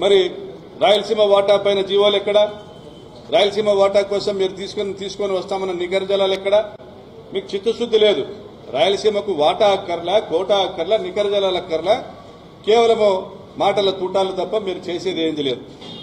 మరి రాయలసీమ వాటా పైన జీవోలు ఎక్కడ రాయలసీమ వాటా కోసం మీరు తీసుకొని తీసుకొని వస్తామన్న నిగర జలాలు ఎక్కడ మీకు చిత్తశుద్ధి లేదు రాయలసీమకు వాటా అక్కర్లా కోటా అక్కర్లా నికర జలాలు అక్కర్లా కేవలము మాటల తూటాలు తప్ప మీరు చేసేది ఏంది లేదు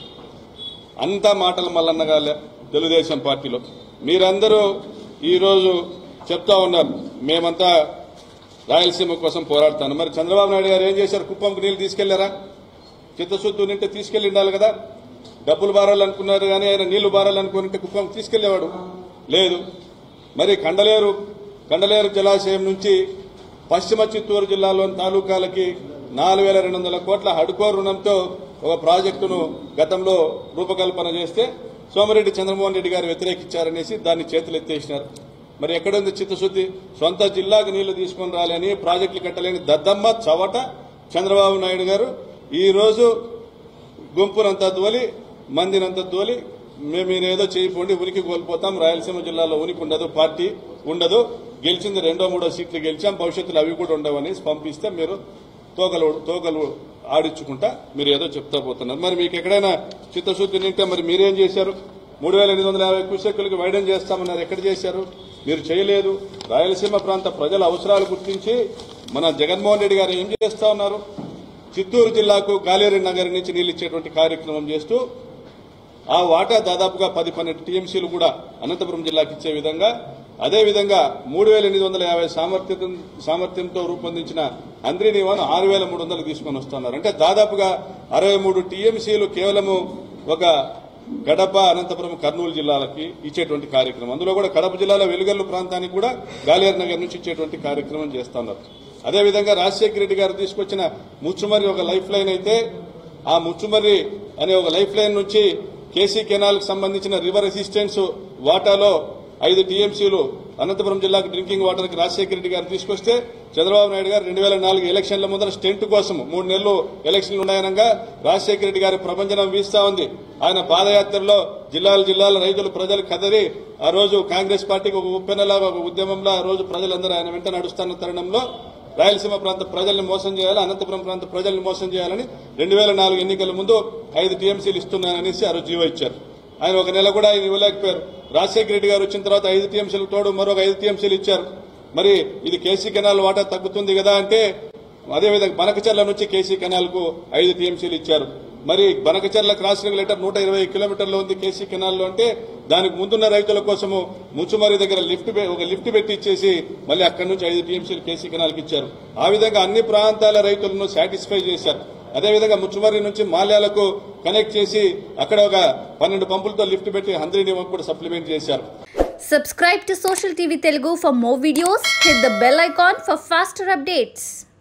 అంతా మాటల మల్లన్నగాలే తెలుగుదేశం పార్టీలో మీరందరూ ఈరోజు చెప్తా ఉన్నారు మేమంతా రాయలసీమ కోసం పోరాడుతాను మరి చంద్రబాబు నాయుడు గారు ఏం చేశారు కుప్పంకు నీళ్లు తీసుకెళ్లారా చిత్తశుద్ధి ఉంటే తీసుకెళ్లి ఉండాలి కదా డబ్బులు బారాలనుకున్నారు కానీ ఆయన నీళ్లు బారాలనుకుంటే కుప్పంకు తీసుకెళ్లేవాడు లేదు మరి కండలేరు కండలేరు జలాశయం నుంచి పశ్చిమ చిత్తూరు జిల్లాలోని తాలూకాలకి నాలుగు వేల రెండు వందల కోట్ల హడ్కో రుణంతో ఒక ప్రాజెక్టును గతంలో రూపకల్పన చేస్తే సోమిరెడ్డి చంద్రమోహన్ రెడ్డి గారు వ్యతిరేకించారనేసి దాన్ని చేతులు ఎత్తేసినారు మరి ఎక్కడుంది చిత్తశుద్ధి సొంత జిల్లాకు నీళ్లు తీసుకొని రాలేని ప్రాజెక్టులు కట్టలేని దద్దమ్మ చవట చంద్రబాబు నాయుడు గారు ఈ రోజు గుంపునంతా తోలి మందినంతా తోలి మేము మీరేదో చేయకండి ఉనికి కోల్పోతాం రాయలసీమ జిల్లాలో ఉనికి ఉండదు పార్టీ ఉండదు గెలిచింది రెండో మూడో సీట్లు గెలిచాం భవిష్యత్తులో అవి కూడా ఉండవని పంపిస్తే మీరు తోకలు తోకలు ఆడించుకుంటా మీరు ఏదో చెప్తా పోతున్నారు మరి మీకు ఎక్కడైనా చిత్తశుద్ధి నింటే మరి మీరేం చేశారు మూడు వేల ఎనిమిది వందల యాభై క్యూసెక్కులకు వైడన్ చేస్తామన్నారు ఎక్కడ చేశారు మీరు చేయలేదు రాయలసీమ ప్రాంత ప్రజల అవసరాలు గుర్తించి మన జగన్మోహన్ రెడ్డి గారు ఏం చేస్తా ఉన్నారు చిత్తూరు జిల్లాకు గాలేరు నగర్ నుంచి నీళ్ళు ఇచ్చేటువంటి కార్యక్రమం చేస్తూ ఆ వాటా దాదాపుగా పది పన్నెండు టీఎంసీలు కూడా అనంతపురం జిల్లాకి ఇచ్చే విధంగా అదేవిధంగా మూడు వేల ఎనిమిది వందల యాభై సామర్థ్యం సామర్థ్యంతో రూపొందించిన అంద్రినివాన్ ఆరు వేల మూడు వందలు తీసుకొని వస్తున్నారు అంటే దాదాపుగా అరవై మూడు టీఎంసీలు కేవలము ఒక కడప అనంతపురం కర్నూలు జిల్లాలకి ఇచ్చేటువంటి కార్యక్రమం అందులో కూడా కడప జిల్లాలో వెలుగల్లు ప్రాంతానికి కూడా గాలేరు నగర్ నుంచి ఇచ్చేటువంటి కార్యక్రమం చేస్తున్నారు అదేవిధంగా రాజశేఖర రెడ్డి గారు తీసుకొచ్చిన ముచ్చుమర్రి ఒక లైఫ్ లైన్ అయితే ఆ ముచ్చుమర్రి అనే ఒక లైఫ్ లైన్ నుంచి కేసీ కెనాల్ కు సంబంధించిన రివర్ అసిస్టెన్స్ వాటాలో ఐదు టీఎంసీలు అనంతపురం జిల్లాకు డ్రింకింగ్ వాటర్ కి రాజశేఖర రెడ్డి గారు తీసుకొస్తే చంద్రబాబు నాయుడు గారు రెండు వేల నాలుగు ఎలక్షన్ల ముందర స్టెంట్ కోసం మూడు నెలలు ఎలక్షన్లు ఉన్నాయనగా రాజశేఖర రెడ్డి గారి ప్రభంజనం వీస్తా ఉంది ఆయన పాదయాత్రలో జిల్లాల జిల్లాల రైతులు ప్రజలు కదరి ఆ రోజు కాంగ్రెస్ పార్టీకి ఒక ఉప్పెనలాగా ఒక ఉద్యమంలో ఆ రోజు ప్రజలందరూ ఆయన వెంట నడుస్తున్న తరుణంలో రాయలసీమ ప్రాంత ప్రజల్ని మోసం చేయాలి అనంతపురం ప్రాంత ప్రజల్ని మోసం చేయాలని రెండు వేల నాలుగు ఎన్నికల ముందు ఐదు టీఎంసీలు ఇస్తున్నాననేసి ఆ రోజు జీవో ఇచ్చారు ఆయన ఒక నెల కూడా ఆయన ఇవ్వలేకపోయారు రాజశేఖర రెడ్డి గారు వచ్చిన తర్వాత ఐదు టీఎంసీలు తోడు మరొక ఐదు టీఎంసీలు ఇచ్చారు మరి ఇది కేసీ కెనాల్ వాటా తగ్గుతుంది కదా అంటే అదేవిధంగా బనకచర్ల నుంచి కేసీ కెనాల్ కు ఐదు టీఎంసీలు ఇచ్చారు మరి బనకచర్ల క్రాస్ రెగ్యులేటర్ నూట ఇరవై కిలోమీటర్లు ఉంది కేసీ కెనాల్లో అంటే దానికి ముందున్న రైతుల కోసము ముచ్చుమరి దగ్గర లిఫ్ట్ పె- ఒక లిఫ్ట్ పెట్టి ఇచ్చేసి మళ్ళీ అక్కడి నుంచి ఐదు టీఎంసీలు కేసీ కెనాల్కి ఇచ్చారు ఆ విధంగా అన్ని ప్రాంతాల రైతులను సాటిస్ఫై చేశారు అదేవిధంగా ముచ్చుమర్రి నుంచి మాల్యాలకు కనెక్ట్ చేసి అక్కడ ఒక పన్నెండు పంపులతో లిఫ్ట్ పెట్టి హంద్రీ కూడా సప్లిమెంట్ చేశారు Subscribe to Social TV Telugu for more videos. Hit the bell icon for faster updates.